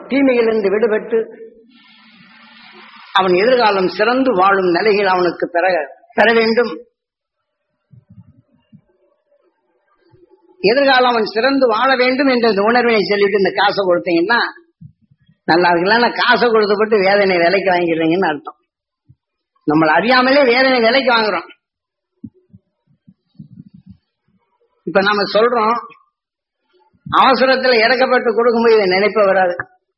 தீமையிலிருந்து விடுபட்டு அவன் எதிர்காலம் சிறந்து வாழும் நிலையில் அவனுக்கு பெற பெற வேண்டும் எதிர்காலம் அவன் சிறந்து வாழ வேண்டும் என்ற இந்த உணர்வினை சொல்லிட்டு இந்த காசை கொடுத்தீங்கன்னா நல்லா இருக்குல்ல காசை கொடுத்துப்பட்டு வேதனை விலைக்கு வாங்கிடுறீங்கன்னு அர்த்தம் நம்மள அறியாமலே வேதனை விலைக்கு வாங்குறோம் இப்ப நாம சொல்றோம் அவசரத்துல இறக்கப்பட்டு கொடுக்கும்போது இதை நினைப்ப வராது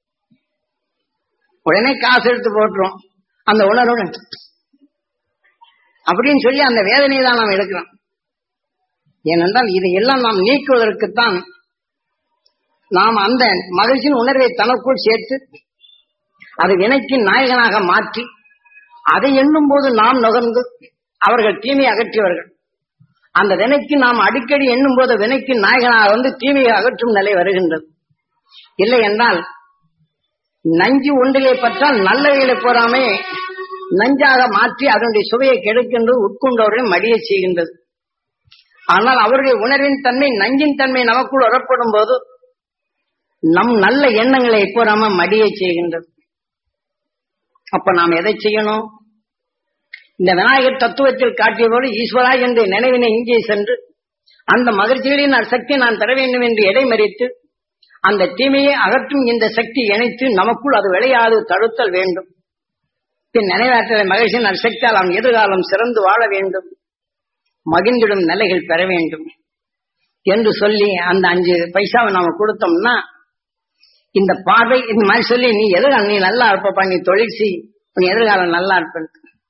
உடனே காசு எடுத்து போட்டுரும் அந்த உணர்வு அப்படின்னு சொல்லி அந்த வேதனையை தான் நாம் எடுக்கிறோம் ஏனென்றால் இதையெல்லாம் நாம் நீக்குவதற்குத்தான் நாம் அந்த மகிழ்ச்சியின் உணர்வை தனக்குள் சேர்த்து அது வினைக்கின் நாயகனாக மாற்றி அதை எண்ணும் போது நாம் நுகர்ந்து அவர்கள் தீமையை அகற்றியவர்கள் அந்த வினைக்கு நாம் அடிக்கடி எண்ணும் போது வினைக்கு நாயகனாக வந்து தீமையை அகற்றும் நிலை வருகின்றது இல்லை என்றால் நஞ்சு ஒன்றிலே பற்றால் நல்லவைகளை போறாமே நஞ்சாக மாற்றி அதனுடைய சுவையை கெடுக்கின்றது உட்கொண்டவர்களை மடிய செய்கின்றது ஆனால் அவருடைய உணர்வின் தன்மை நஞ்சின் தன்மை நமக்குள் வரப்படும் போது நம் நல்ல எண்ணங்களை எப்போறாம மடிய செய்கின்றது அப்ப நாம் எதை செய்யணும் இந்த விநாயகர் தத்துவத்தில் காட்டிய போது ஈஸ்வரா என்ற நினைவினை இங்கே சென்று அந்த மகிழ்ச்சிகளின் சக்தி நான் தர வேண்டும் என்று இடைமறித்து அந்த தீமையை அகற்றும் இந்த சக்தி இணைத்து நமக்குள் அது விளையாது தடுத்தல் வேண்டும் பின் நினைவாற்றலை மகிழ்ச்சியின் சக்தியால் அவன் எதிர்காலம் சிறந்து வாழ வேண்டும் மகிழ்ந்திடும் நிலைகள் பெற வேண்டும் என்று சொல்லி அந்த அஞ்சு பைசாவை நாம கொடுத்தோம்னா இந்த பார்வை இந்த மாதிரி சொல்லி நீ எதிர்காலம் நீ நல்லா இருப்பப்பா நீ தொழில் செய் நீ எதிர்காலம் நல்லா இருப்ப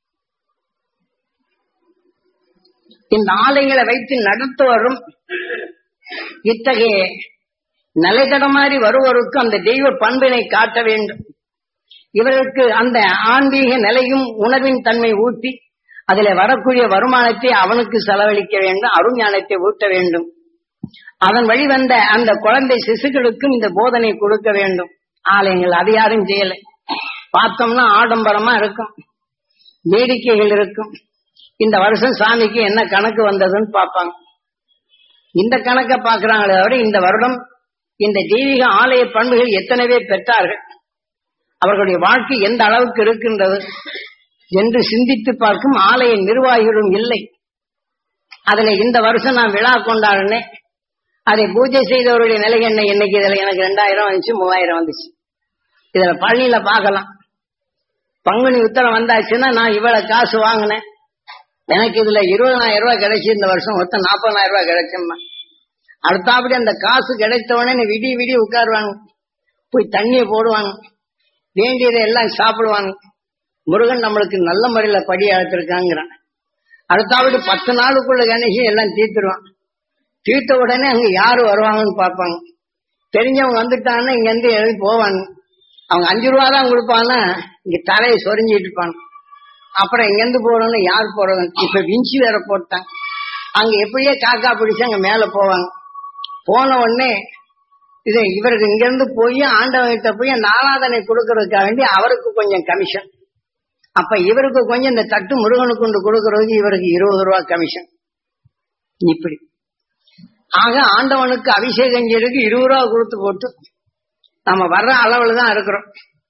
இந்த ஆலைகளை வைத்து நடத்துவரும் இத்தகைய நிலைத்தடமாறி வருவோருக்கு அந்த தெய்வ பண்பினை காட்ட வேண்டும் இவருக்கு அந்த ஆன்மீக நிலையும் உணர்வின் தன்மை ஊட்டி அதில் வரக்கூடிய வருமானத்தை அவனுக்கு செலவழிக்க வேண்டும் அருஞானத்தை ஊட்ட வேண்டும் அதன் வழி வந்த அந்த குழந்தை சிசுக்களுக்கும் இந்த போதனை கொடுக்க வேண்டும் ஆலயங்கள் அது யாரும் செய்யல பார்த்தோம்னா ஆடம்பரமா இருக்கும் வேடிக்கைகள் இருக்கும் இந்த வருஷம் சாமிக்கு என்ன கணக்கு வந்ததுன்னு பார்ப்பாங்க இந்த கணக்கை பார்க்கிறாங்களே தவிர இந்த வருடம் இந்த தெய்வீக ஆலய பண்புகள் எத்தனை பேர் பெற்றார்கள் அவர்களுடைய வாழ்க்கை எந்த அளவுக்கு இருக்கின்றது என்று சிந்தித்து பார்க்கும் ஆலய நிர்வாகிகளும் இல்லை அதுல இந்த வருஷம் நான் விழா கொண்டாடினேன் அதை பூஜை செய்தவருடைய நிலை என்ன இன்னைக்கு இதுல எனக்கு ரெண்டாயிரம் வந்துச்சு மூவாயிரம் வந்துச்சு இதுல பழனியில பார்க்கலாம் பங்குனி உத்தரம் வந்தாச்சுன்னா நான் இவ்வளவு காசு வாங்கினேன் எனக்கு இதுல இருபதனாயிரம் ரூபாய் கிடைச்சி இந்த வருஷம் மொத்தம் நாற்பதாயிரம் ரூபாய் கிடைச்சோம்மா அடுத்தாப்படி அந்த காசு கிடைத்த உடனே விடிய விடிய உட்காருவாங்க போய் தண்ணியை போடுவாங்க வேண்டியதை எல்லாம் சாப்பிடுவாங்க முருகன் நம்மளுக்கு நல்ல முறையில படி அழைத்திருக்காங்கிறான் அடுத்தாப்படி பத்து நாளுக்குள்ள கணேசி எல்லாம் தீர்த்துருவான் தீர்த்த உடனே அங்க யாரு வருவாங்கன்னு பார்ப்பாங்க தெரிஞ்சவங்க வந்துட்டாங்கன்னா இங்க இருந்து எழுதி போவாங்க அவங்க அஞ்சு ரூபா தான் கொடுப்பாங்கன்னா இங்க தலையை சொரிஞ்சிட்டு இருப்பாங்க அப்புறம் இங்க இருந்து போறோம்னு யார் போறது இப்ப விஞ்சி வேற போட்டாங்க அங்க எப்படியே காக்கா பிடிச்சு அங்க மேல போவாங்க போன உடனே இது இவருக்கு இங்க இருந்து போய் ஆண்டவங்கிட்ட போய் நாலாதனை கொடுக்கறதுக்காக வேண்டி அவருக்கு கொஞ்சம் கமிஷன் அப்ப இவருக்கு கொஞ்சம் இந்த தட்டு முருகனுக்கு கொண்டு கொடுக்கறதுக்கு இவருக்கு இருபது ரூபா கமிஷன் இப்படி ஆக ஆண்டவனுக்கு அபிஷேகம் செய்யறதுக்கு இருபது ரூபா கொடுத்து போட்டு நம்ம வர்ற அளவுல தான் இருக்கிறோம்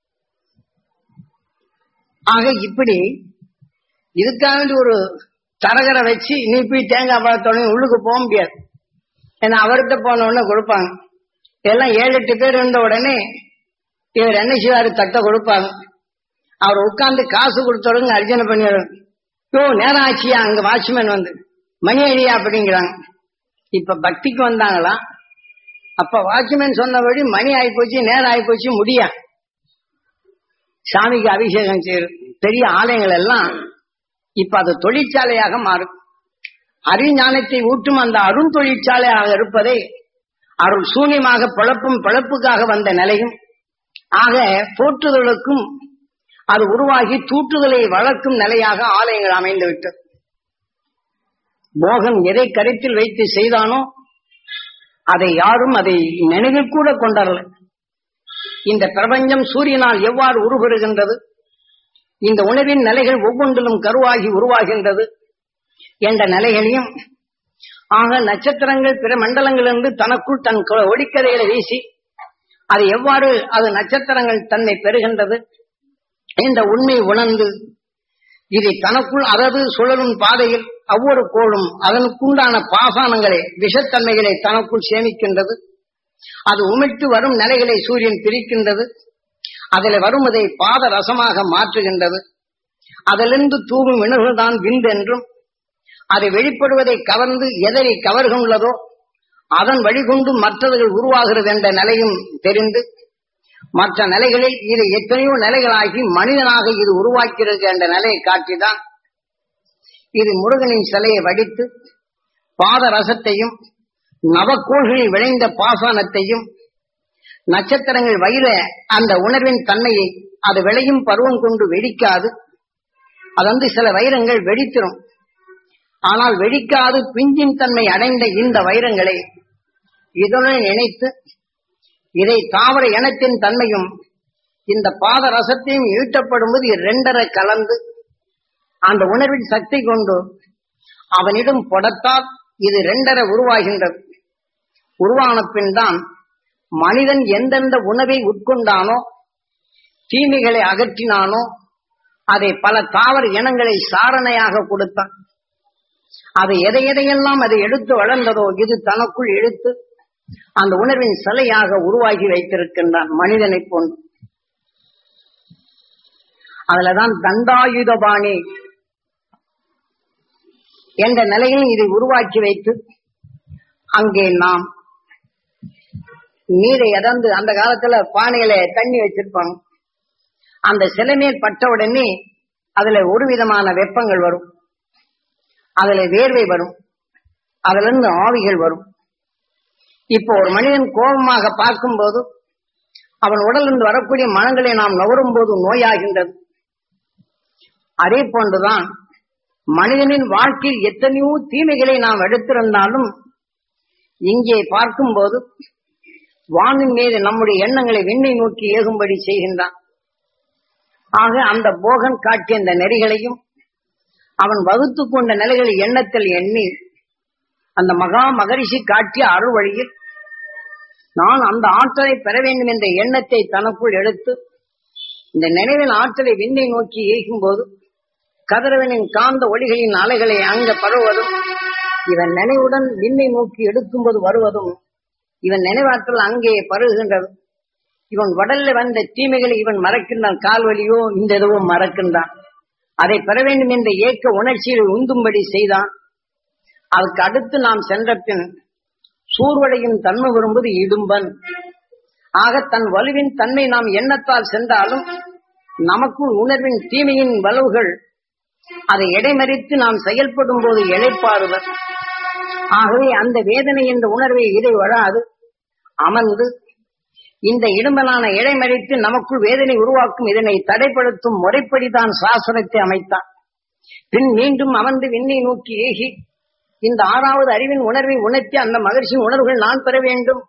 ஆக இப்படி இதுக்காக வேண்டி ஒரு தரகரை வச்சு நீ போய் தேங்காய் பழத்தோட உள்ளுக்கு போக முடியாது ஏன்னா அவர்கிட்ட போன உடனே கொடுப்பாங்க எல்லாம் ஏழு எட்டு பேர் இருந்த உடனே இவர் என்ன செய்வாரு தட்டை கொடுப்பாங்க அவர் உட்கார்ந்து காசு கொடுத்தவங்க அர்ஜனை பண்ணிடுறாரு யோ நேரம் ஆச்சியா அங்க வாட்ச்மேன் வந்து மணி அடியா அப்படிங்கிறாங்க இப்ப பக்திக்கு வந்தாங்களா அப்ப வாட்ச்மேன் சொன்னபடி மணி ஆயிப்போச்சு நேரம் ஆயிப்போச்சு முடியா சாமிக்கு அபிஷேகம் செய்யறது பெரிய ஆலயங்கள் எல்லாம் இப்ப அது தொழிற்சாலையாக மாறும் அறிஞானத்தை ஊட்டும் அந்த அருண் தொழிற்சாலையாக இருப்பதை அருள் சூன்யமாக பிழப்பும் பிழப்புக்காக வந்த நிலையும் ஆக போற்றுதலுக்கும் அது உருவாகி தூற்றுதலை வளர்க்கும் நிலையாக ஆலயங்கள் அமைந்து விட்டது மோகன் எதை கருத்தில் வைத்து செய்தானோ அதை யாரும் அதை நினைவில் கூட கொண்டாரல இந்த பிரபஞ்சம் சூரியனால் எவ்வாறு உருவருகின்றது இந்த உணவின் நிலைகள் ஒவ்வொன்றிலும் கருவாகி உருவாகின்றது என்ற நிலைகளையும் ஆக நட்சத்திரங்கள் பிற மண்டலங்களிலிருந்து தனக்குள் தன் ஒளிக்கதைகளை வீசி அது எவ்வாறு அது நட்சத்திரங்கள் தன்னை பெறுகின்றது என்ற உண்மை உணர்ந்து இதை தனக்குள் அதாவது சுழலும் பாதையில் ஒவ்வொரு கோளும் அதனுக்குண்டான பாசானங்களை விஷத்தன்மைகளை தனக்குள் சேமிக்கின்றது அது உமிட்டு வரும் நிலைகளை சூரியன் பிரிக்கின்றது அதில் வருவதை பாத ரசமாக மாற்றுகின்றது அதிலிருந்து தூவும் வினர்கள் தான் விந்தென்றும் அது வெளிப்படுவதை கவர்ந்து எதனை கவர்கின்றதோ அதன் வழிகொண்டு மற்றவர்கள் உருவாகிறது என்ற நிலையும் தெரிந்து மற்ற நிலைகளில் இது எத்தனையோ நிலைகளாகி மனிதனாக இது உருவாக்கிறது என்ற நிலையை காட்டிதான் இது முருகனின் சிலையை வடித்து பாத ரசத்தையும் நவக்கோள்களில் விளைந்த பாசானத்தையும் நட்சத்திரங்கள் வயிற அந்த உணர்வின் தன்மையை அது விளையும் பருவம் கொண்டு வெடிக்காது அது வந்து சில வைரங்கள் வெடித்திரும் ஆனால் வெடிக்காது பிஞ்சின் தன்மை அடைந்த இந்த வைரங்களை இதனுடன் இணைத்து இதை தாவர இனத்தின் தன்மையும் இந்த பாத ரசத்தையும் ஈட்டப்படும்போது இரண்டரை கலந்து அந்த உணர்வின் சக்தி கொண்டு அவனிடம் பொடத்தால் இது ரெண்டரை உருவாகின்றது உருவான பின் தான் மனிதன் எந்தெந்த உணவை உட்கொண்டானோ தீமைகளை அகற்றினானோ அதை பல தாவர இனங்களை சாரணையாக கொடுத்தான் அது எதை எதையெல்லாம் அது எடுத்து வளர்ந்ததோ இது தனக்குள் எடுத்து அந்த உணர்வின் சிலையாக உருவாகி வைத்திருக்கின்றான் மனிதனை போன்று அதுலதான் தண்டாயுதபாணி என்ற நிலையில் இதை உருவாக்கி வைத்து அங்கே நாம் நீரை இறந்து அந்த காலத்துல பானையில தண்ணி வச்சிருப்பாங்க அந்த சிலை மேல் பட்ட உடனே அதுல ஒரு விதமான வெப்பங்கள் வரும் அதுல வேர்வை வரும் அதுல இருந்து ஆவிகள் வரும் இப்போ ஒரு மனிதன் கோபமாக பார்க்கும்போது அவன் உடலிருந்து வரக்கூடிய மனங்களை நாம் நுகரும் போது நோயாகின்றது அதே போன்றுதான் மனிதனின் வாழ்க்கையில் எத்தனையோ தீமைகளை நாம் எடுத்திருந்தாலும் இங்கே பார்க்கும்போது வானின் மீது நம்முடைய எண்ணங்களை விண்ணை நோக்கி ஏகும்படி செய்கின்றான் ஆக அந்த போகன் காட்டிய அந்த நெறிகளையும் அவன் வகுத்து கொண்ட நிலைகளை எண்ணத்தில் எண்ணி அந்த மகா மகரிஷி காட்டிய அருள் வழியில் நான் அந்த ஆற்றலை பெற வேண்டும் என்ற எண்ணத்தை தனக்குள் எடுத்து இந்த நினைவின் ஆற்றலை விண்ணை நோக்கி ஏகும் போது கதிரவனின் காந்த ஒளிகளின் அலைகளை அங்க பரவுவதும் இவன் நினைவுடன் விண்ணை நோக்கி எடுக்கும்போது வருவதும் இவன் நினைவாற்றல் அங்கே பருகுகின்றது இவன் உடல்ல வந்த தீமைகளை இவன் மறக்கின்றான் கால்வலியோ இந்த எதுவோ மறக்கின்றான் அதை பெற வேண்டும் என்ற ஏக்க உணர்ச்சியை உந்தும்படி செய்தான் அதுக்கு அடுத்து நாம் சென்ற பின் சூர்வடையும் தன்மை வரும்போது இடும்பன் ஆக தன் வலுவின் தன்மை நாம் எண்ணத்தால் சென்றாலும் நமக்குள் உணர்வின் தீமையின் வலுவுகள் அதை இடைமறித்து நாம் செயல்படும் போது இழைப்பாறுவர் ஆகவே அந்த வேதனை என்ற உணர்வை இதை வராது அமர்ந்து இந்த இடும்பலான இடைமறித்து நமக்குள் வேதனை உருவாக்கும் இதனை தடைப்படுத்தும் முறைப்படிதான் சாசனத்தை அமைத்தான் பின் மீண்டும் அமர்ந்து விண்ணை நோக்கி ஏகி இந்த ஆறாவது அறிவின் உணர்வை உணர்த்தி அந்த மகிழ்ச்சியின் உணர்வுகள் நான் பெற வேண்டும்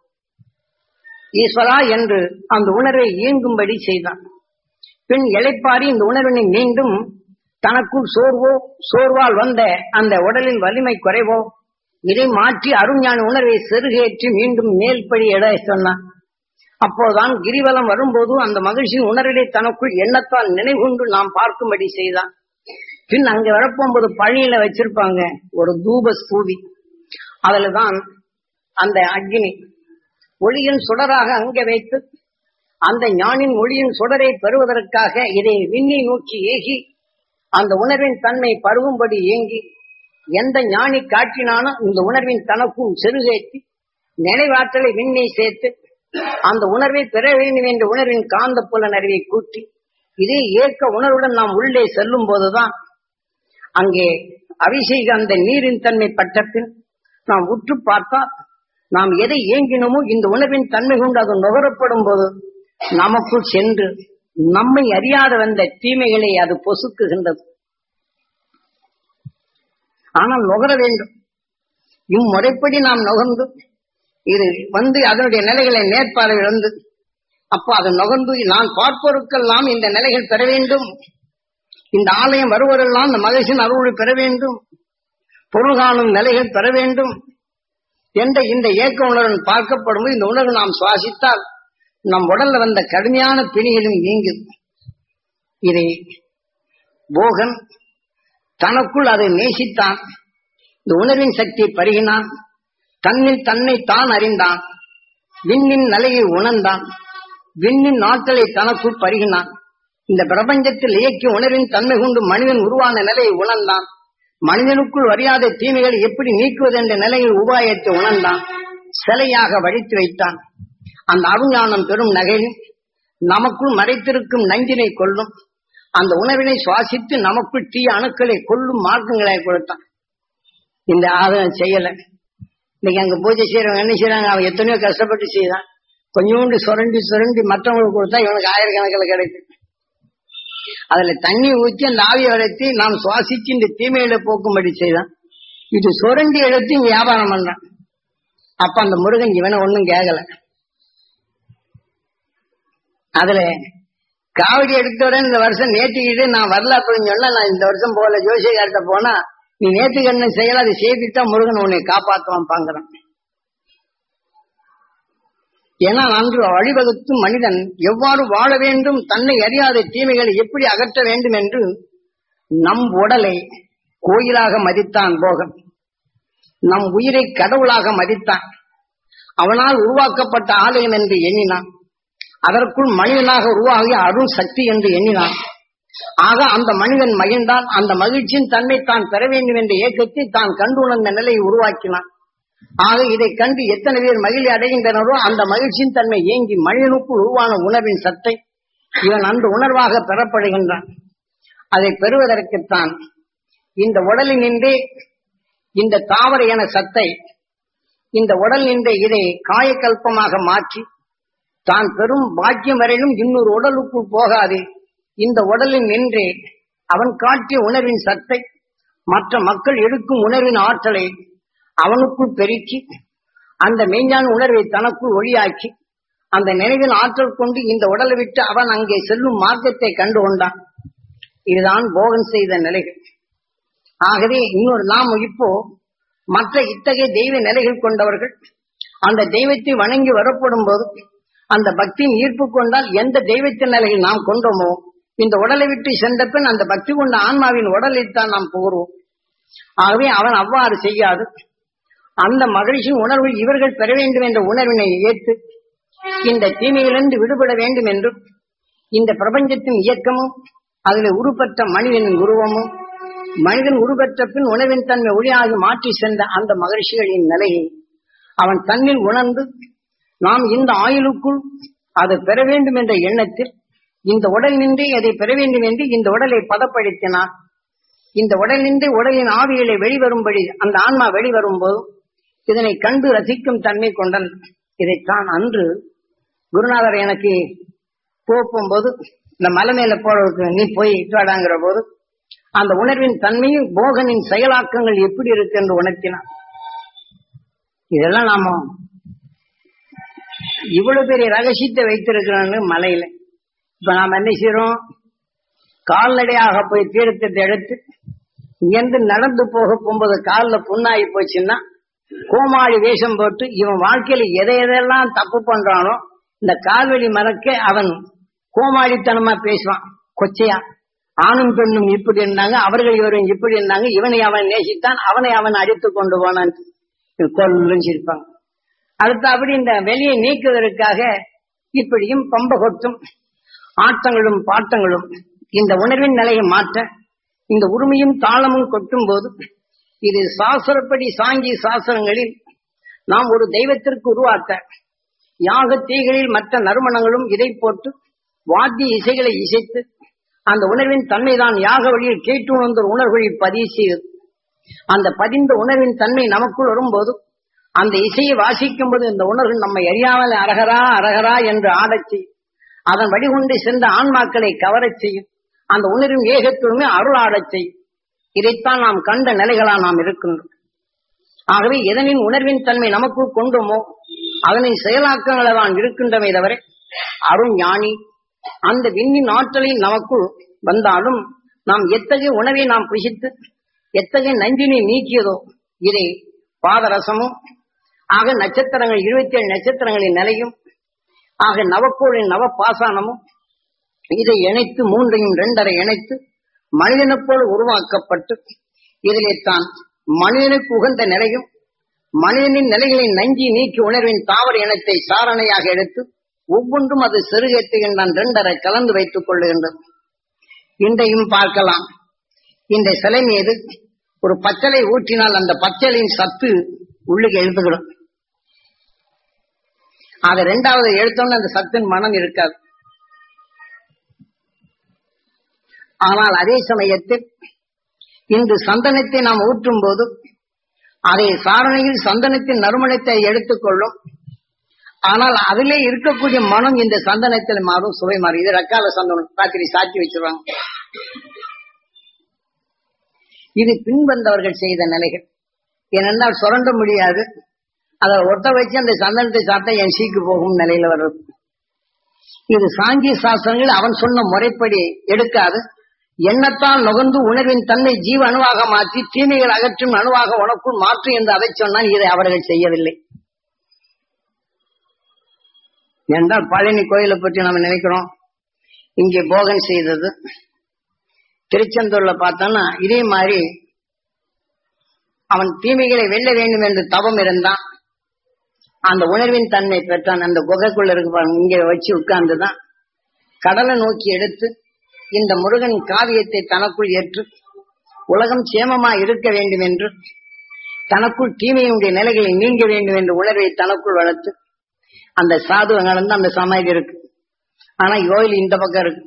ஈஸ்வரா என்று அந்த உணர்வை இயங்கும்படி செய்தான் பின் இழைப்பாரி இந்த உணர்வினை மீண்டும் தனக்குள் சோர்வோ சோர்வால் வந்த அந்த உடலின் வலிமை குறைவோ இதை மாற்றி அருஞான உணர்வை செருகேற்றி மீண்டும் மேல்படி எட சொன்னான் அப்போதான் கிரிவலம் வரும்போது அந்த மகிழ்ச்சியின் உணர்வை தனக்குள் எண்ணத்தால் நினைவுண்டு நாம் பார்க்கும்படி செய்தான் பின் அங்க வரப்போகும்போது பழியில வச்சிருப்பாங்க ஒரு தூப ஸ்தூபி அதுலதான் அந்த அக்னி ஒளியின் சுடராக அங்க வைத்து அந்த ஞானின் ஒளியின் சுடரை பெறுவதற்காக இதை விண்ணை நோக்கி ஏகி அந்த உணர்வின் தன்மை பருகும்படி ஏங்கி எந்த ஞானி காட்டினானோ இந்த உணர்வின் தனக்கும் செருகேற்றி நினைவாற்றலை விண்ணை சேர்த்து அந்த உணர்வை பெற வேண்டும் என்ற உணர்வின் காந்த புலன் அறிவை கூட்டி இதே ஏக்க உணர்வுடன் நாம் உள்ளே செல்லும் போதுதான் அங்கே அபிஷேக அந்த நீரின் தன்மை பட்ட பின் நாம் உற்று பார்த்தால் நாம் எதை ஏங்கினோமோ இந்த உணர்வின் தன்மை கொண்டு அது நுகரப்படும் போது நமக்குள் சென்று நம்மை அறியாத வந்த தீமைகளை அது பொசுக்குகின்றது ஆனால் நுகர வேண்டும் இம்முறைப்படி நாம் நுகர்ந்து இது வந்து அதனுடைய நிலைகளை நேர்பார்வை வந்து அப்போ அது நுகர்ந்து நான் பார்ப்போருக்கெல்லாம் இந்த நிலைகள் பெற வேண்டும் இந்த ஆலயம் வருவதெல்லாம் இந்த மகிழ்ச்சியின் அருளை பெற வேண்டும் பொருள் காணும் நிலைகள் பெற வேண்டும் என்ற இந்த ஏக்க உணர்வு பார்க்கப்படும் இந்த உணர்வு நாம் சுவாசித்தால் நம் உடல்ல வந்த கடுமையான பிணிகளும் நீங்குது இதை போகன் தனக்குள் அதை நேசித்தான் இந்த உணர்வின் சக்தியை பருகினான் தன்னில் தன்னை தான் அறிந்தான் விண்ணின் நிலையை உணர்ந்தான் விண்ணின் ஆற்றலை தனக்குள் பருகினான் இந்த பிரபஞ்சத்தில் இயக்கிய உணர்வின் தன்மை கொண்டு மனிதன் உருவான நிலையை உணர்ந்தான் மனிதனுக்குள் அறியாத தீமைகளை எப்படி நீக்குவது என்ற நிலையில் உபாயத்தை உணர்ந்தான் சிலையாக வடித்து வைத்தான் அந்த அருஞானம் பெறும் நகையும் நமக்குள் மறைத்திருக்கும் நஞ்சினை கொள்ளும் அந்த உணவினை சுவாசித்து நமக்குள் தீய அணுக்களை கொள்ளும் மார்க்கங்களை கொடுத்தான் இந்த ஆதரவு செய்யல இன்னைக்கு அங்க பூஜை செய்யறவங்க என்ன செய்யறாங்க அவன் எத்தனையோ கஷ்டப்பட்டு செய்யறான் கொஞ்சோண்டு சுரண்டி சுரண்டி மற்றவங்களுக்கு கொடுத்தா இவனுக்கு ஆயிரக்கணக்கில் கிடைக்கும் அதுல தண்ணி ஊற்றி அந்த ஆவியை வளர்த்தி நாம் சுவாசிச்சு இந்த தீமையில போக்கும்படி செய்தான் இது சுரண்டி எடுத்து வியாபாரம் பண்றான் அப்ப அந்த முருகன் இவனை ஒன்னும் கேட்கல அதுல காவடி எடுத்தவுடன் இந்த வருஷம் நேத்திக்கிட்டு நான் வரல அப்படின்னு சொன்னா நான் இந்த வருஷம் போகல ஜோசியக்கார்ட்ட போனா நீ நேத்துக்கு என்ன செய்யல அதை செய்துட்டா முருகன் உன்னை காப்பாற்றுவான் பாங்குறான் ஏன்னா அன்று வழிவகுத்து மனிதன் எவ்வாறு வாழ வேண்டும் தன்னை அறியாத தீமைகளை எப்படி அகற்ற வேண்டும் என்று நம் உடலை கோயிலாக மதித்தான் போகன் நம் உயிரை கடவுளாக மதித்தான் அவனால் உருவாக்கப்பட்ட ஆலயம் என்று எண்ணினான் அதற்குள் மனிதனாக உருவாகிய அருள் சக்தி என்று எண்ணினான் ஆக அந்த மனிதன் மகிழ்ந்தான் அந்த மகிழ்ச்சியின் தன்னை தான் பெற வேண்டும் என்ற இயக்கத்தை தான் கண்டு உணர்ந்த நிலையை உருவாக்கினான் ஆக இதை கண்டு எத்தனை பேர் மகிழ்ச்சி அடைகின்றனரோ அந்த மகிழ்ச்சியின் தன்மை ஏங்கி மனிதனுக்குள் உருவான உணர்வின் சத்தை இவன் அந்த உணர்வாக பெறப்படுகின்றான் அதை பெறுவதற்குத்தான் இந்த உடலில் நின்றே இந்த தாவர என சத்தை இந்த உடல் நின்ற இதை காயக்கல்பமாக மாற்றி தான் பெரும் பாக்கியம் வரையிலும் இன்னொரு உடலுக்குள் போகாது இந்த உடலில் நின்றே அவன் காட்டிய உணர்வின் சத்தை மற்ற மக்கள் எடுக்கும் உணர்வின் ஆற்றலை அவனுக்குள் பெருக்கி அந்த மெய்ஞான உணர்வை தனக்குள் ஒளியாக்கி அந்த நினைவின் ஆற்றல் கொண்டு இந்த உடலை விட்டு அவன் அங்கே செல்லும் மார்க்கத்தை கண்டு கொண்டான் இதுதான் போகன் செய்த நிலைகள் ஆகவே இன்னொரு நாம் இப்போ மற்ற இத்தகைய தெய்வ நிலைகள் கொண்டவர்கள் அந்த தெய்வத்தை வணங்கி வரப்படும் போது அந்த பக்தியின் ஈர்ப்பு கொண்டால் எந்த தெய்வத்தின் நிலையில் நாம் கொண்டோமோ இந்த உடலை விட்டு சென்ற பின் அந்த பக்தி கொண்ட ஆன்மாவின் உடலில் தான் நாம் புகுவோம் ஆகவே அவன் அவ்வாறு செய்யாது அந்த மகிழ்ச்சியின் உணர்வு இவர்கள் பெற வேண்டும் என்ற உணர்வினை ஏற்று இந்த தீமையிலிருந்து விடுபட வேண்டும் என்றும் இந்த பிரபஞ்சத்தின் இயக்கமும் அதில் உருப்பெற்ற மனிதனின் உருவமும் மனிதன் உருப்பெற்ற பின் உணவின் தன்மை ஒளியாகி மாற்றி சென்ற அந்த மகிழ்ச்சிகளின் நிலையை அவன் தன்னில் உணர்ந்து நாம் இந்த ஆயுளுக்குள் அதை பெற வேண்டும் என்ற எண்ணத்தில் இந்த உடல் நின்றே அதை பெற வேண்டும் என்று இந்த உடலை பதப்படுத்தினார் இந்த உடல் நின்று உடலின் ஆவிகளை வெளிவரும்படி அந்த ஆன்மா வெளிவரும்போது இதனை கண்டு ரசிக்கும் தன்மை கொண்டன் இதைத்தான் அன்று குருநாதர் எனக்கு போகும்போது இந்த மலை மேல போறதுக்கு நீ போய் இட்டுவாடாங்கிற போது அந்த உணர்வின் தன்மையும் போகனின் செயலாக்கங்கள் எப்படி இருக்கு என்று உணர்த்தினான் இதெல்லாம் நாம இவ்வளவு பெரிய ரகசியத்தை வைத்திருக்கிறோன்னு மலையில இப்ப நாம என்ன செய்யறோம் கால்நடையாக போய் தீர்த்தத்தை எடுத்து இங்கிருந்து நடந்து போக போகும்போது காலில் புண்ணாகி போச்சுன்னா கோமாளி வேஷம் போட்டு இவன் வாழ்க்கையில எதை எதெல்லாம் தப்பு பண்றானோ இந்த கால்வெளி மறக்க அவன் கோமாளித்தனமா பேசுவான் கொச்சையா ஆணும் பெண்ணும் இப்படி இருந்தாங்க அவர்கள் இவரும் இப்படி இருந்தாங்க இவனை அவன் நேசித்தான் அவனை அவன் அடித்து கொண்டு போனான் கொல்லும் சிரிப்பாங்க அடுத்து அப்படி இந்த வெளியை நீக்குவதற்காக இப்படியும் பம்ப கொட்டும் ஆட்டங்களும் பாட்டங்களும் இந்த உணர்வின் நிலையை மாற்ற இந்த உரிமையும் தாளமும் கொட்டும் போது இது சாஸ்திரப்படி சாங்கி சாஸ்திரங்களில் நாம் ஒரு தெய்வத்திற்கு உருவாக்க யாக தீகளில் மற்ற நறுமணங்களும் இதை போட்டு வாத்திய இசைகளை இசைத்து அந்த உணர்வின் தன்மைதான் யாக வழியில் கேட்டு உணர்ந்த உணர்வுகளில் பதிவு செய்தது அந்த பதிந்த உணர்வின் தன்மை நமக்குள் வரும்போது அந்த இசையை வாசிக்கும் போது இந்த உணர்வு நம்மை அறியாமல் அரகரா அரகரா என்று ஆடச் செய்யும் அதன் வழிகொண்டு சென்ற ஆன்மாக்களை கவரச் செய்யும் அந்த உணர்வின் ஏகத்துவமே அருள் ஆடச் செய்யும் இதைத்தான் நாம் கண்ட நிலைகளா நாம் இருக்கின்றோம் ஆகவே எதனின் உணர்வின் தன்மை நமக்குள் கொண்டோமோ அதனை செயலாக்கங்களை தான் இருக்கின்றமே தவிர அருண் ஞானி அந்த விண்ணின் ஆற்றலை நமக்குள் வந்தாலும் நாம் எத்தகைய உணவை நாம் புசித்து எத்தகைய நஞ்சினை நீக்கியதோ இதை பாதரசமும் ஆக நட்சத்திரங்கள் இருபத்தி ஏழு நட்சத்திரங்களின் நிலையும் ஆக நவக்கோழி நவ பாசானமும் இதை இணைத்து மூன்றையும் ரெண்டரை இணைத்து மனிதனைப் போல உருவாக்கப்பட்டு இதிலே தான் மனிதனுக்கு உகந்த நிலையும் மனிதனின் நிலைகளை நஞ்சி நீக்கி உணர்வின் தாவர இனத்தை சாரணையாக எடுத்து ஒவ்வொன்றும் அது செருகேற்றுகின்றான் ரெண்டரை கலந்து வைத்துக் கொள்ளுகின்றது இன்றையும் பார்க்கலாம் இந்த சிலை மீது ஒரு பச்சளை ஊற்றினால் அந்த பச்சளையின் சத்து உள்ளுக்கு எழுதுகிறோம் அது ரெண்டாவது எழுத்தோன்னு அந்த சத்தின் மனம் இருக்காது ஆனால் அதே சமயத்தில் இன்று சந்தனத்தை நாம் ஊற்றும் போது அதை சாரணையில் சந்தனத்தின் நறுமணத்தை எடுத்துக்கொள்ளும் ஆனால் அதிலே இருக்கக்கூடிய மனம் இந்த சந்தனத்தில் மாறும் சுவை மாறும் இது ரக்கால சந்தனம் ராத்திரி சாட்சி வச்சிருவாங்க இது பின்வந்தவர்கள் செய்த நிலைகள் ஏனென்றால் சுரண்ட முடியாது அதை ஒட்ட வச்சு அந்த சந்தனத்தை சாப்பிட்டா என் சீக்கு போகும் நிலையில வர்றது இது சாங்கிய சாஸ்திரங்கள் அவன் சொன்ன முறைப்படி எடுக்காது எண்ணத்தால் நுகர்ந்து உணர்வின் தன்னை ஜீவ அணுவாக மாற்றி தீமைகள் அகற்றும் அணுவாக உனக்குள் மாற்று என்று அதை சொன்னால் இதை அவர்கள் செய்யவில்லை என்றால் பழனி கோயிலை பற்றி நம்ம நினைக்கிறோம் இங்கே போகன் செய்தது திருச்செந்தூர்ல பார்த்தோம்னா இதே மாதிரி அவன் தீமைகளை வெல்ல வேண்டும் என்று தவம் இருந்தான் அந்த உணர்வின் தன்மை பெற்றான் அந்த குகைக்குள்ள இருக்கு பாருங்க இங்க வச்சு உட்கார்ந்துதான் கடலை நோக்கி எடுத்து இந்த முருகன் காவியத்தை தனக்குள் ஏற்று உலகம் சேமமா இருக்க வேண்டும் என்று தனக்குள் தீமையுடைய நிலைகளை நீங்க வேண்டும் என்ற உணர்வை தனக்குள் வளர்த்து அந்த சாது நடந்து அந்த சமாதி இருக்கு ஆனா கோயில் இந்த பக்கம் இருக்கு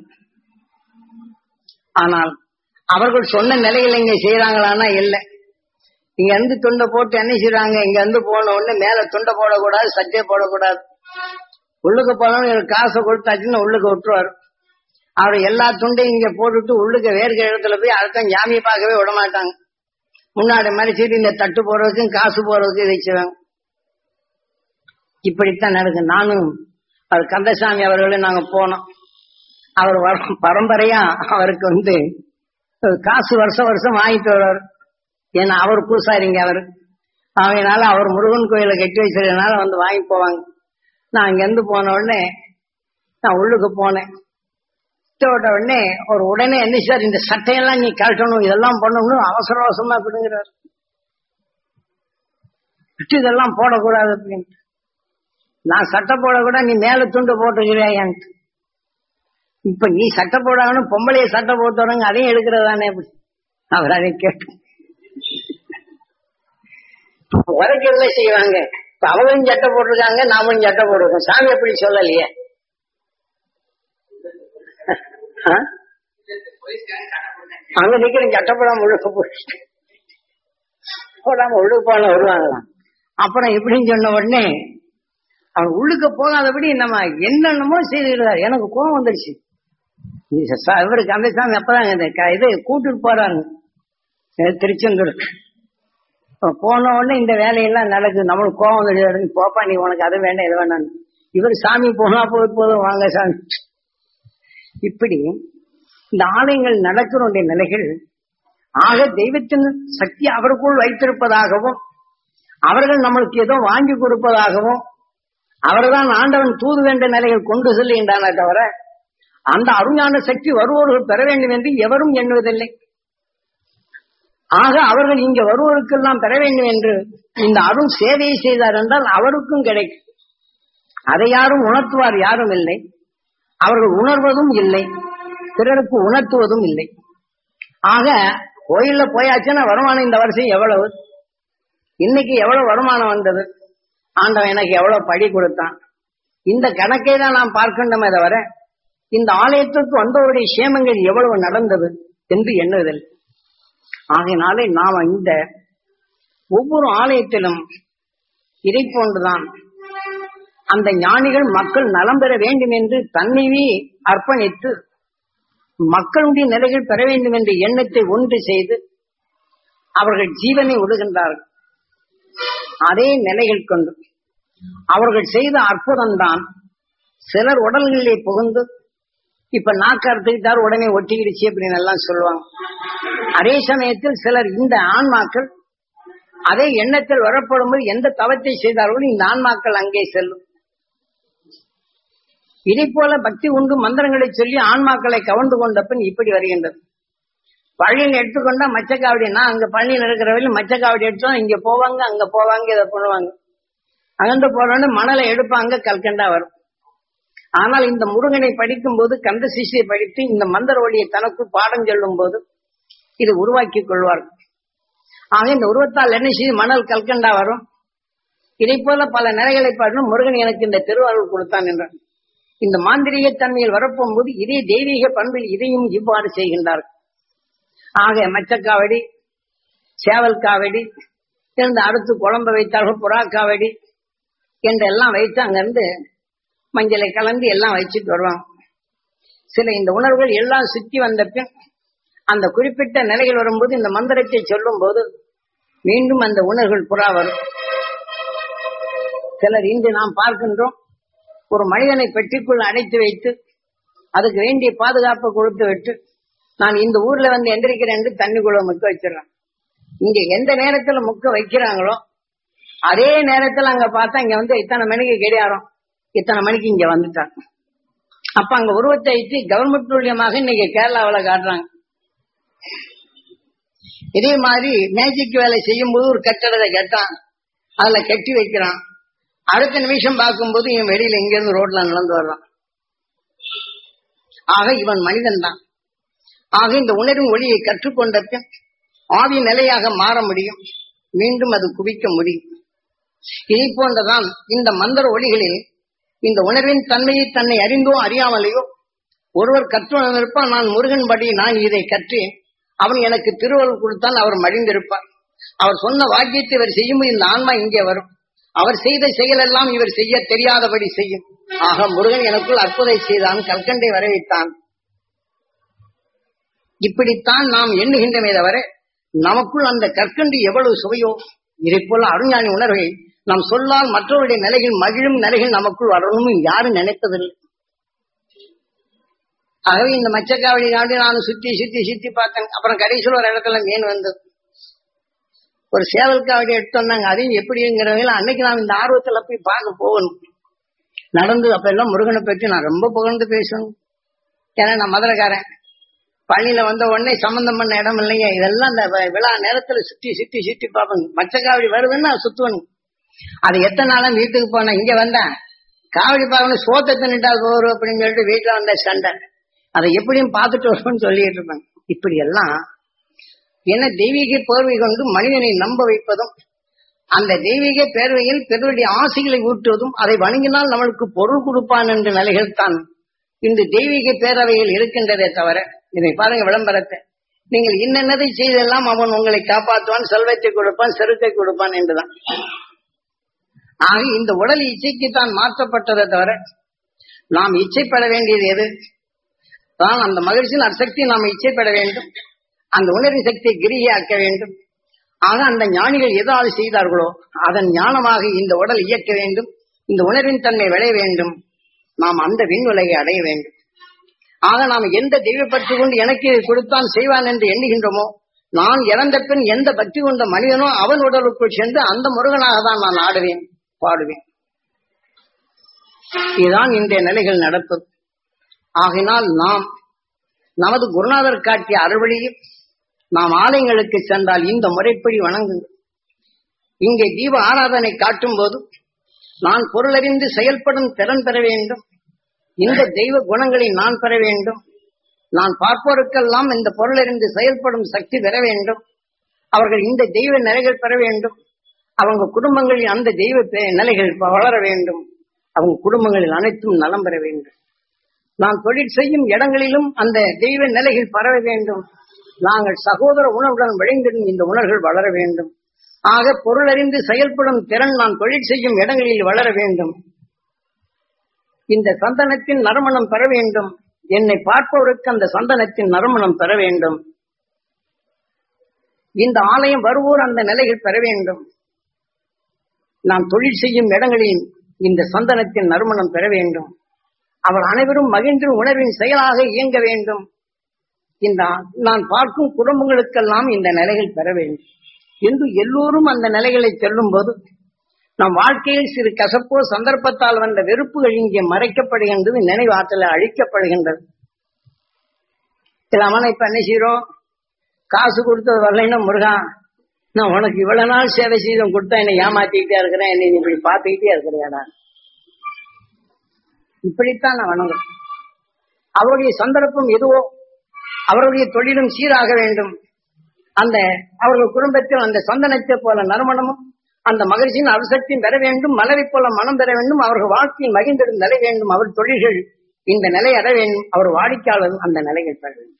ஆனால் அவர்கள் சொன்ன நிலையில் இங்க செய்யறாங்களான்னா இல்லை இங்க இருந்து துண்டை போட்டு என்ன செய்யறாங்க இங்க இருந்து போன உடனே மேல துண்டை போடக்கூடாது சட்டை போடக்கூடாது உள்ளுக்கு போனவங்க காசை கொடுத்தாச்சுன்னு உள்ளுக்கு விட்டுருவாரு அவர் எல்லா துண்டையும் இங்க போட்டுட்டு உள்ளுக்கு வேர்க்க இடத்துல போய் அடுத்த ஜாமியை பார்க்கவே விட மாட்டாங்க முன்னாடி மாதிரி சரி இந்த தட்டு போடுறதுக்கும் காசு போடுறதுக்கும் வச்சுவாங்க இப்படித்தான் நடக்கும் நானும் அவர் கந்தசாமி அவர்களும் நாங்க போனோம் அவர் வர- பரம்பரையா அவருக்கு வந்து காசு வருஷம் வருஷம் வாங்கிட்டு வருவார் ஏன்னா அவர் பூசாரிங்க அவர் அதனால அவர் முருகன் கோயிலை கட்டி வச்சிருக்கனால வந்து வாங்கி போவாங்க நான் அங்கிருந்து போன உடனே நான் உள்ளுக்கு போனேன் விட்ட உடனே ஒரு உடனே என்ன சார் இந்த சட்டையெல்லாம் நீ கழட்டணும் இதெல்லாம் பண்ணணும் அவசர அவசரமா கொடுங்கிறார் விட்டு இதெல்லாம் போடக்கூடாது அப்படின்ட்டு நான் சட்டை போடக்கூட நீ மேல துண்டு போட்டுக்கிறியான்ட்டு இப்ப நீ சட்டை போடாங்கன்னு பொம்பளைய சட்டை போட்டவங்க அதையும் எடுக்கிறதானே அப்படி அவர் அதை கேட்டு உரைக்கிறத செய்வாங்க இப்ப அவங்களும் சட்டை போட்டிருக்காங்க நாமளும் சட்டை போட்டிருக்கோம் சாமி அப்படி சொல்லலையே ஆ? அங்க நிக்கிற சட்டை போடாம உள்ளுக்கு போயிட்டு போடாம உள்ளுக்கு போன வருவாங்களாம் அப்புறம் இப்படின்னு சொன்ன உடனே அவன் உள்ளுக்கு போகாதபடி நம்ம என்னென்னமோ செய்திருக்காரு எனக்கு கோவம் வந்துருச்சு இது ச- இவருக்கு அந்த சாமி அப்பதான் இந்த க- இது கூட்டிட்டு போறாங்க அஹ் திருச்செந்தூருக்கு இப்ப போன உடனே இந்த வேலையெல்லாம் நடக்குது நம்மளுக்கு கோவம் வந்துடுது போப்பா நீ உனக்கு அது வேண்டாம் இது வேண்டாம் இவர் சாமி போனா போது போதும் வாங்க சாமி இப்படி இந்த ஆலயங்கள் நடக்கிற நிலைகள் ஆக தெய்வத்தின் சக்தி அவருக்குள் வைத்திருப்பதாகவும் அவர்கள் நம்மளுக்கு ஏதோ வாங்கி கொடுப்பதாகவும் அவர்தான் ஆண்டவன் தூது வேண்ட நிலைகள் கொண்டு செல்கின்றன தவிர அந்த அருஞான சக்தி வருவோர்கள் பெற வேண்டும் என்று எவரும் எண்ணுவதில்லை ஆக அவர்கள் இங்க வருவோருக்கெல்லாம் பெற வேண்டும் என்று இந்த அருண் சேவையை செய்தார் என்றால் அவருக்கும் கிடைக்கும் அதை யாரும் உணர்த்துவார் யாரும் இல்லை அவர்கள் உணர்வதும் இல்லை பிறருக்கு உணர்த்துவதும் இல்லை ஆக கோயில்ல போயாச்சுன்னா வருமானம் இந்த வருஷம் எவ்வளவு இன்னைக்கு எவ்வளவு வருமானம் வந்தது ஆண்டவன் எனக்கு எவ்வளவு படி கொடுத்தான் இந்த கணக்கை தான் நாம் பார்க்கின்றோமே தவிர இந்த ஆலயத்திற்கு வந்தவருடைய சேமங்கள் எவ்வளவு நடந்தது என்று எண்ணுவதில்லை ஆகையினாலே நாம் இந்த ஒவ்வொரு ஆலயத்திலும் இதை போன்றுதான் அந்த ஞானிகள் மக்கள் நலம் பெற வேண்டும் என்று தன்னையே அர்ப்பணித்து மக்களுடைய நிலைகள் பெற வேண்டும் என்ற எண்ணத்தை ஒன்று செய்து அவர்கள் ஜீவனை விடுகின்றார்கள் அதே நிலைகள் கொண்டு அவர்கள் செய்த அற்புதம் தான் சிலர் உடல்களிலே புகுந்து இப்ப நாக்கு அறுத்துக்கிட்டார் உடனே ஒட்டிக்கிடுச்சு அப்படின்னு எல்லாம் சொல்லுவாங்க அதே சமயத்தில் சிலர் இந்த ஆன்மாக்கள் அதே எண்ணத்தில் வரப்படும் போது எந்த தவத்தை செய்தார்களோ இந்த ஆன்மாக்கள் அங்கே செல்லும் இதை போல பக்தி உண்டு மந்திரங்களை சொல்லி ஆன்மாக்களை கவர்ந்து கொண்ட பின் இப்படி வருகின்றது பழனியில் எடுத்துக்கொண்டா மச்சக்காவடினா அங்க பழனியில் இருக்கிறவரையும் மச்சக்காவடி எடுத்தோம் இங்க போவாங்க அங்க போவாங்க இதை பண்ணுவாங்க அகண்டு போறோன்னு மணலை எடுப்பாங்க கல்கண்டா வரும் ஆனால் இந்த முருகனை படிக்கும் போது கந்த சிஷியை படித்து இந்த மந்திர ஒளியை தனக்கு பாடம் சொல்லும் போது இது உருவாக்கி கொள்வார்கள் ஆக இந்த உருவத்தால் என்ன செய்து மணல் கல்கண்டா வரும் இதை போல பல நிலைகளை பாடணும் முருகன் எனக்கு இந்த திருவாரூர் கொடுத்தான் என்றான் இந்த மாந்திரிக தன்மையில் வரப்போகும்போது இதே தெய்வீக பண்பில் இதையும் இவ்வாறு செய்கின்றார்கள் ஆக மச்சக்காவடி சேவல் காவடி இருந்து அடுத்து குழம்பு வைத்தார்கள் புறா காவடி என்றெல்லாம் வைத்து அங்கிருந்து மஞ்சளை கலந்து எல்லாம் வச்சுட்டு வருவாங்க சில இந்த உணர்வுகள் எல்லாம் சுற்றி வந்த பின் அந்த குறிப்பிட்ட நிலைகள் வரும்போது இந்த மந்திரத்தை சொல்லும் போது மீண்டும் அந்த உணர்வுகள் புறா வரும் சிலர் இன்று நாம் பார்க்கின்றோம் ஒரு மனிதனை பெட்டிக்குள் அடைத்து வைத்து அதுக்கு வேண்டிய பாதுகாப்பை கொடுத்து விட்டு நான் இந்த ஊர்ல வந்து எந்திரிக்கிறேன் என்று தண்ணிக்குள்ள முக்க வச்சிடறேன் இங்க எந்த நேரத்துல முக்க வைக்கிறாங்களோ அதே நேரத்துல அங்க பார்த்தா இங்க வந்து இத்தனை மணிக்கு கிடையாரம் இத்தனை மணிக்கு இங்க வந்துட்டாங்க அப்ப அங்க உருவத்தை வைத்து கவர்மெண்ட் மூலியமாக இன்னைக்கு கேரளாவில காட்டுறாங்க இதே மாதிரி மேஜிக் வேலை செய்யும் போது ஒரு கட்டடத்தை கட்டான் அதுல கட்டி வைக்கிறான் அடுத்த நிமிஷம் பார்க்கும்போது இவன் வெளியில எங்க இருந்து ரோட்ல நடந்து வர்றான் ஆக இவன் மனிதன் தான் ஆக இந்த உணர்வின் ஒளியை கற்றுக்கொண்ட பின் ஆவி நிலையாக மாற முடியும் மீண்டும் அது குவிக்க முடியும் இதை போன்றதான் இந்த மந்திர ஒளிகளில் இந்த உணர்வின் தன்மையை தன்னை அறிந்தோ அறியாமலேயோ ஒருவர் கற்றுணர்ந்திருப்பான் நான் முருகன் படி நான் இதை கற்றேன் அவன் எனக்கு திருவள்ளுவர் கொடுத்தான் அவர் மடிந்திருப்பார் அவர் சொன்ன வாக்கியத்தை இவர் செய்யும் இந்த ஆன்மா இங்கே வரும் அவர் செய்த செயலெல்லாம் இவர் செய்ய தெரியாதபடி செய்யும் ஆக முருகன் எனக்குள் அற்புதை செய்தான் கல்கண்டை வரவைத்தான் இப்படித்தான் நாம் எண்ணுகின்றமே தவிர நமக்குள் அந்த கற்கண்டு எவ்வளவு சுவையோ இதை போல அருஞானி உணர்வை நாம் சொல்லால் மற்றவருடைய நிலைகள் மகிழும் நிலைகள் நமக்குள் வரணும் யாரும் நினைப்பதில்லை ஆகவே இந்த மச்சக்காவடி நாடு நான் சுத்தி சுத்தி சுத்தி பார்த்தேன் அப்புறம் கடைசியில் ஒரு இடத்துல மீன் வந்தது ஒரு சேவல் காவடி எடுத்து வந்தாங்க அதையும் எப்படிங்கிறவங்க அன்னைக்கு நான் இந்த ஆர்வத்துல போய் பார்க்க போகணும் நடந்து அப்ப எல்லாம் முருகனை பற்றி நான் ரொம்ப புகழ்ந்து பேசணும் ஏன்னா நான் மதுரைக்காரன் பள்ளியில வந்த உடனே சம்பந்தம் பண்ண இடம் இல்லைங்க இதெல்லாம் இந்த வி- விழா நேரத்துல சுத்தி சுத்தி சுத்தி பார்ப்பேங்க மச்சக்காவடி வருதுன்னு நான் சுத்துவேன் அது எத்தனை நாளும் வீட்டுக்கு போனேன் இங்க வந்தேன் காவடி பார்க்கணும் சோத்தை தின்னுட்டா போறோம் அப்படின்னு சொல்லிட்டு வீட்டுல வந்த சண்டை அதை எப்படியும் பார்த்துட்டு வரும்னு சொல்லிட்டு இருப்பேன் இப்படி எல்லாம் என்ன தெய்வீக போர்வை கொண்டு மனிதனை நம்ப வைப்பதும் அந்த தெய்வீக பேர்வையில் பிறருடைய ஆசைகளை ஊட்டுவதும் அதை வணங்கினால் நம்மளுக்கு பொருள் கொடுப்பான் என்ற நிலைகள் தான் இந்த தெய்வீக பேரவையில் இருக்கின்றதே தவிர இதை பாருங்க விளம்பரத்தை நீங்கள் இன்னென்னதை செய்தெல்லாம் அவன் உங்களை காப்பாற்றுவான் செல்வத்தை கொடுப்பான் செருக்கை கொடுப்பான் என்றுதான் ஆக இந்த உடல் இச்சைக்கு தான் மாற்றப்பட்டதை தவிர நாம் இச்சைப்பட வேண்டியது எது தான் அந்த மகிழ்ச்சியின் அசக்தி நாம் இச்சைப்பட வேண்டும் அந்த உணர்வு சக்தியை கிரியாக்க வேண்டும் ஆக அந்த ஞானிகள் எதாவது செய்தார்களோ அதன் ஞானமாக இந்த உடல் இயக்க வேண்டும் இந்த உணர்வின் தன்மை விளைய வேண்டும் நாம் அந்த விண்ணுலகை அடைய வேண்டும் ஆக நாம் எந்த தெய்வ பற்றி கொண்டு எனக்கு இதை கொடுத்தான் செய்வான் என்று எண்ணுகின்றோமோ நான் இறந்த பின் எந்த பக்தி கொண்ட மனிதனோ அவன் உடலுக்குள் சென்று அந்த முருகனாக தான் நான் ஆடுவேன் பாடுவேன் இதுதான் இன்றைய நிலைகள் நடப்பது ஆகினால் நாம் நமது குருநாதர் காட்டிய அறுவழியில் நாம் ஆலயங்களுக்கு சென்றால் இந்த முறைப்படி வணங்குங்கள் இங்கே தீப ஆராதனை காட்டும் போது நான் பொருளறிந்து செயல்படும் திறன் பெற வேண்டும் இந்த தெய்வ குணங்களை நான் பெற வேண்டும் நான் பார்ப்போருக்கெல்லாம் இந்த பொருளறிந்து செயல்படும் சக்தி பெற வேண்டும் அவர்கள் இந்த தெய்வ நிலைகள் பெற வேண்டும் அவங்க குடும்பங்களில் அந்த தெய்வ பே- நிலைகள் வளர வேண்டும் அவங்க குடும்பங்களில் அனைத்தும் நலம் பெற வேண்டும் நான் தொழில் செய்யும் இடங்களிலும் அந்த தெய்வ நிலைகள் பரவ வேண்டும் நாங்கள் சகோதர உணர்வுடன் விளைந்திடும் இந்த உணர்வுகள் வளர வேண்டும் ஆக பொருளறிந்து செயல்படும் திறன் நான் தொழில் செய்யும் இடங்களில் வளர வேண்டும் இந்த சந்தனத்தின் நறுமணம் பெற வேண்டும் என்னை பார்ப்பவருக்கு அந்த சந்தனத்தின் நறுமணம் பெற வேண்டும் இந்த ஆலயம் வருவோர் அந்த நிலையில் பெற வேண்டும் நான் தொழில் செய்யும் இடங்களில் இந்த சந்தனத்தின் நறுமணம் பெற வேண்டும் அவர் அனைவரும் மகிழ்ந்து உணர்வின் செயலாக இயங்க வேண்டும் இந்த நான் பார்க்கும் குடும்பங்களுக்கெல்லாம் இந்த நிலைகள் பெற வேண்டும் என்று எல்லோரும் அந்த நிலைகளை செல்லும் போது நம் வாழ்க்கையில் சிறு கசப்போ சந்தர்ப்பத்தால் வந்த வெறுப்புகள் இங்கே மறைக்கப்படுகின்றது நினைவாற்றல அழிக்கப்படுகின்றது இல்லாமல் இப்ப என்ன செய்யறோம் காசு கொடுத்தது வரலைன்னா முருகா நான் உனக்கு இவ்வளவு நாள் சேவை செய்தும் கொடுத்தா என்னை ஏமாத்திக்கிட்டே இருக்கிறேன் என்னை நீ இப்படி பார்த்துக்கிட்டே இருக்கிறியாடா இப்படித்தான் நான் வணங்குறேன் அவருடைய சந்தர்ப்பம் எதுவோ அவருடைய தொழிலும் சீராக வேண்டும் அந்த அவர்கள் குடும்பத்தில் அந்த சந்தனத்தை போல நறுமணமும் அந்த மகிழ்ச்சியின் அவசக்தியும் பெற வேண்டும் மலரை போல மனம் பெற வேண்டும் அவர்கள் வாழ்க்கையில் மகிழ்ந்திடும் நிலை வேண்டும் அவர் தொழில்கள் இந்த நிலை அட வேண்டும் அவர் வாடிக்கையாளரும் அந்த நிலையை பெற வேண்டும்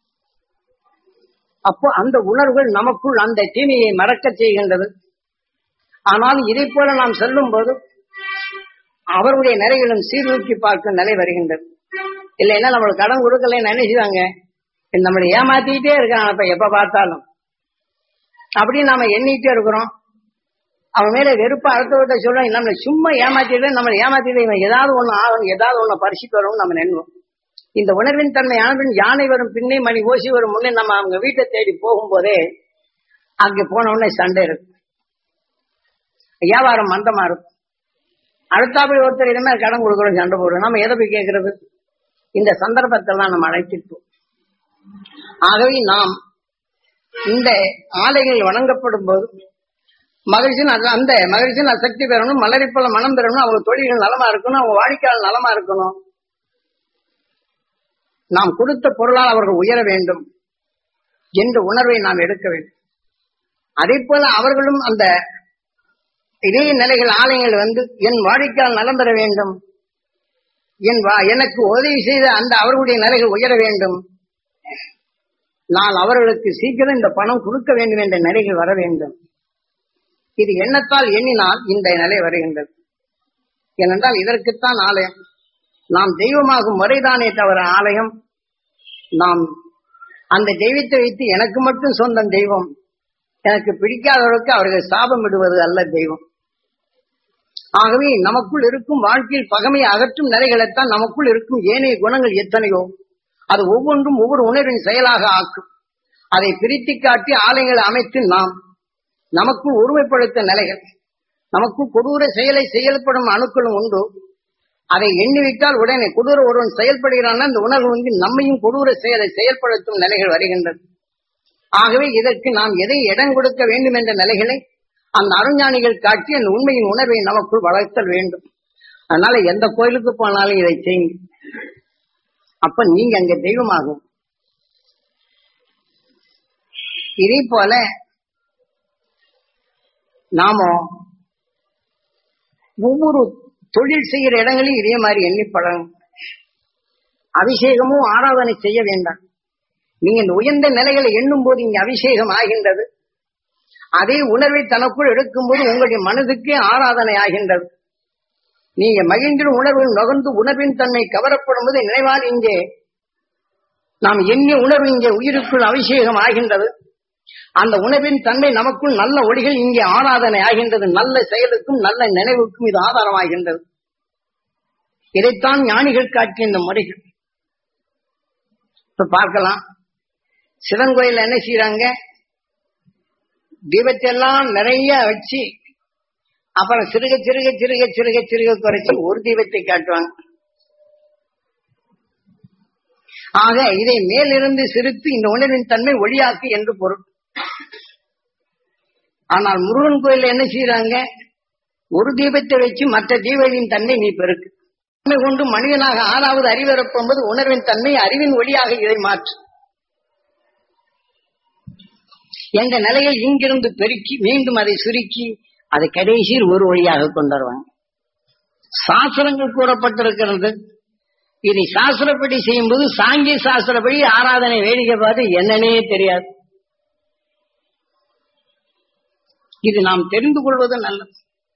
அப்போ அந்த உணர்வுகள் நமக்குள் அந்த தீமையை மறக்க செய்கின்றது ஆனால் இதை போல நாம் செல்லும் போது அவருடைய நிலைகளும் சீர்தூக்கி பார்க்கும் நிலை வருகின்றது இல்லைன்னா நம்மளுக்கு கடன் கொடுக்கல நினைச்சுதாங்க நம்மளை ஏமாத்திக்கிட்டே இருக்கான் அப்ப எப்ப பார்த்தாலும் அப்படின்னு நாம எண்ணிட்டே இருக்கிறோம் அவன் மேல வெறுப்பா அடுத்தவர்கிட்ட சொல்ல நம்மளை சும்மா ஏமாத்திட்டு நம்மளை ஏமாத்திட்டு இவன் ஏதாவது ஒண்ணு ஆகணும் ஏதாவது ஒண்ணு பரிசுக்கு வரும்னு நம்ம நினைவோம் இந்த உணர்வின் தன்மை ஆனபின் யானை வரும் பின்னே மணி ஓசி வரும் முன்னே நம்ம அவங்க வீட்டை தேடி போகும்போதே அங்க போன உடனே சண்டை இருக்கும் வியாபாரம் மந்தமா இருக்கும் அடுத்தாப்படி ஒருத்தர் இதுமே கடன் கொடுக்குறோம் சண்டை போடுறோம் நம்ம எதை போய் கேட்கறது இந்த சந்தர்ப்பத்தெல்லாம் நம்ம அழைச்சிட்டோம் ஆகவே நாம் இந்த ஆலைகள் வணங்கப்படும் போது மகிழ்ச்சியின் அந்த மகிழ்ச்சியின் அசக்தி பெறணும் மலரி போல மனம் பெறணும் அவங்க தொழில்கள் நலமா இருக்கணும் அவங்க வாடிக்கையாளர் நலமா இருக்கணும் நாம் கொடுத்த பொருளால் அவர்கள் உயர வேண்டும் என்ற உணர்வை நாம் எடுக்க வேண்டும் அதே போல அவர்களும் அந்த இதே நிலைகள் ஆலயங்கள் வந்து என் வாடிக்கையால் நலம் பெற வேண்டும் என் எனக்கு உதவி செய்த அந்த அவர்களுடைய நிலைகள் உயர வேண்டும் நான் அவர்களுக்கு சீக்கிரம் இந்த பணம் கொடுக்க வேண்டும் என்ற நிலைகள் வர வேண்டும் இது எண்ணத்தால் எண்ணினால் இந்த நிலை வருகின்றது ஏனென்றால் இதற்குத்தான் ஆலயம் நாம் தெய்வமாகும் முறைதானே தவிர ஆலயம் நாம் அந்த தெய்வத்தை வைத்து எனக்கு மட்டும் சொந்தம் தெய்வம் எனக்கு பிடிக்காதவர்களுக்கு அவர்கள் சாபம் விடுவது அல்ல தெய்வம் ஆகவே நமக்குள் இருக்கும் வாழ்க்கையில் பகமையை அகற்றும் நிலைகளைத்தான் நமக்குள் இருக்கும் ஏனைய குணங்கள் எத்தனையோ அது ஒவ்வொன்றும் ஒவ்வொரு உணர்வின் செயலாக ஆக்கும் அதை பிரித்து காட்டி ஆலயங்களை அமைத்து நாம் நமக்கு ஒருமைப்படுத்த நிலைகள் நமக்கு கொடூர செயலை செயல்படும் அணுக்களும் உண்டு அதை எண்ணிவிட்டால் உடனே கொடூர ஒருவன் செயல்படுகிறான் அந்த உணர்வு வந்து நம்மையும் கொடூர செயலை செயல்படுத்தும் நிலைகள் வருகின்றது ஆகவே இதற்கு நாம் எதை இடம் கொடுக்க வேண்டும் என்ற நிலைகளை அந்த அருஞானிகள் காட்டி அந்த உண்மையின் உணர்வை நமக்குள் வளர்த்தல் வேண்டும் அதனால எந்த கோயிலுக்கு போனாலும் இதை செய்யுங்க அப்ப நீங்க அங்க தெய்வமாகும் இதே போல நாம ஒவ்வொரு தொழில் செய்கிற இடங்களில் இதே மாதிரி எண்ணி பழகும் அபிஷேகமும் ஆராதனை செய்ய வேண்டாம் நீங்க இந்த உயர்ந்த நிலைகளை எண்ணும் போது இங்க அபிஷேகம் ஆகின்றது அதே உணர்வை தனக்குள் எடுக்கும்போது உங்களுடைய மனதுக்கே ஆராதனை ஆகின்றது நீங்க மகிழ்ந்திடும் உணர்வில் நுகர்ந்து உணர்வின் தன்மை கவரப்படும் போது நினைவால் இங்கே நாம் எண்ணிய உணர்வு இங்கே உயிருக்குள் அபிஷேகம் ஆகின்றது அந்த உணர்வின் தன்மை நமக்குள் நல்ல ஒளிகள் இங்கே ஆராதனை ஆகின்றது நல்ல செயலுக்கும் நல்ல நினைவுக்கும் இது ஆதாரமாகின்றது இதைத்தான் ஞானிகள் காட்டிய இந்த முறைகள் இப்ப பார்க்கலாம் சிவன் கோயில் என்ன செய்யறாங்க தீபத்தெல்லாம் நிறைய வச்சு அப்புறம் சிறுக சிறுக சிறுக சிறுக சிறுக குறைச்சி ஒரு தீபத்தை காட்டுவாங்க ஆக இதை மேலிருந்து சிரித்து இந்த உணர்வின் தன்மை ஒளியாக்கு என்று பொருள் ஆனால் முருகன் கோயில் என்ன செய்யறாங்க ஒரு தீபத்தை வச்சு மற்ற தீபத்தின் தன்மை நீ பெருக்கு தன்மை கொண்டு மனிதனாக ஆறாவது அறிவரப்போது உணர்வின் தன்மை அறிவின் ஒளியாக இதை மாற்று என்ற நிலையில் இங்கிருந்து பெருக்கி மீண்டும் அதை சுருக்கி அதை கடைசியில் ஒரு வழியாக கொண்டு வருவாங்க சாஸ்திரங்கள் கூறப்பட்டிருக்கிறது இதை சாஸ்திரப்படி செய்யும்போது சாங்கிய சாஸ்திரப்படி ஆராதனை வேடிக்கை பார்த்து என்னன்னே தெரியாது இது நாம் தெரிந்து கொள்வது நல்லது